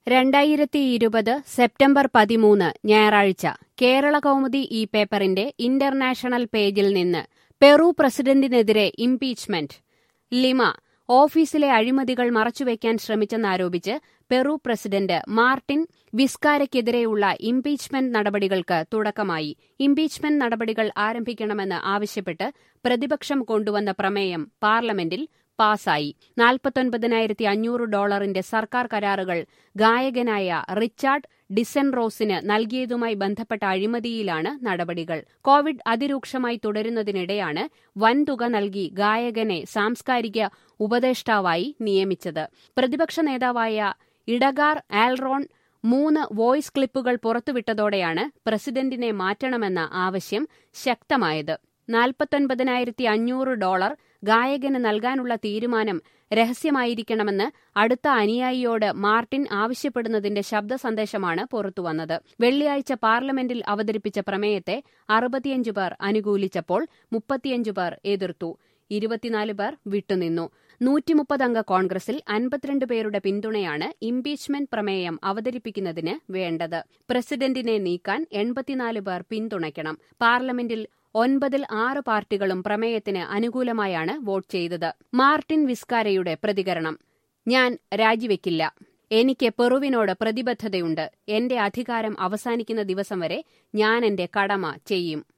രണ്ടായിരത്തി ഇരുപത് സെപ്റ്റംബർ പതിമൂന്ന് ഞായറാഴ്ച കേരള കൗമുദി ഈ പേപ്പറിന്റെ ഇന്റർനാഷണൽ പേജിൽ നിന്ന് പെറു പ്രസിഡന്റിനെതിരെ ഇംപീച്ച്മെന്റ് ലിമ ഓഫീസിലെ അഴിമതികൾ മറച്ചുവെക്കാൻ ശ്രമിച്ചെന്നാരോപിച്ച് പെറു പ്രസിഡന്റ് മാർട്ടിൻ വിസ്കാരയ്ക്കെതിരെയുള്ള ഇംപീച്ച്മെന്റ് നടപടികൾക്ക് തുടക്കമായി ഇംപീച്ച്മെന്റ് നടപടികൾ ആരംഭിക്കണമെന്ന് ആവശ്യപ്പെട്ട് പ്രതിപക്ഷം കൊണ്ടുവന്ന പ്രമേയം പാർലമെന്റിൽ പാസായി നാൽപ്പത്തൊൻപതിനായിരത്തി അഞ്ഞൂറ് ഡോളറിന്റെ സർക്കാർ കരാറുകൾ ഗായകനായ റിച്ചാർഡ് ഡിസെൻറോസിന് നൽകിയതുമായി ബന്ധപ്പെട്ട അഴിമതിയിലാണ് നടപടികൾ കോവിഡ് അതിരൂക്ഷമായി തുടരുന്നതിനിടെയാണ് വൻതുക നൽകി ഗായകനെ സാംസ്കാരിക ഉപദേഷ്ടാവായി നിയമിച്ചത് പ്രതിപക്ഷ നേതാവായ ഇടഗാർ ആൽറോൺ മൂന്ന് വോയിസ് ക്ലിപ്പുകൾ പുറത്തുവിട്ടതോടെയാണ് പ്രസിഡന്റിനെ മാറ്റണമെന്ന ആവശ്യം ശക്തമായത് നാൽപ്പത്തൊൻപതിനായിരത്തി അഞ്ഞൂറ് ഡോളർ ഗായകന് നൽകാനുള്ള തീരുമാനം രഹസ്യമായിരിക്കണമെന്ന് അടുത്ത അനുയായിയോട് മാർട്ടിൻ ആവശ്യപ്പെടുന്നതിന്റെ ശബ്ദ സന്ദേശമാണ് പുറത്തുവന്നത് വെള്ളിയാഴ്ച പാർലമെന്റിൽ അവതരിപ്പിച്ച പ്രമേയത്തെ അറുപത്തിയഞ്ച് പേർ അനുകൂലിച്ചപ്പോൾ മുപ്പത്തിയഞ്ച് പേർ എതിർത്തു ഇരുപത്തിനാല് പേർ വിട്ടുനിന്നു നൂറ്റിമുപ്പതംഗ കോൺഗ്രസിൽ അൻപത്തിരണ്ട് പേരുടെ പിന്തുണയാണ് ഇംപീച്ച്മെന്റ് പ്രമേയം അവതരിപ്പിക്കുന്നതിന് വേണ്ടത് പ്രസിഡന്റിനെ നീക്കാൻ എൺപത്തിനാല് പേർ പിന്തുണയ്ക്കണം പാർലമെന്റിൽ ഒൻപതിൽ ആറ് പാർട്ടികളും പ്രമേയത്തിന് അനുകൂലമായാണ് വോട്ട് ചെയ്തത് മാർട്ടിൻ വിസ്കാരയുടെ പ്രതികരണം ഞാൻ രാജിവെക്കില്ല എനിക്ക് പെറുവിനോട് പ്രതിബദ്ധതയുണ്ട് എന്റെ അധികാരം അവസാനിക്കുന്ന ദിവസം വരെ ഞാൻ എന്റെ കടമ ചെയ്യും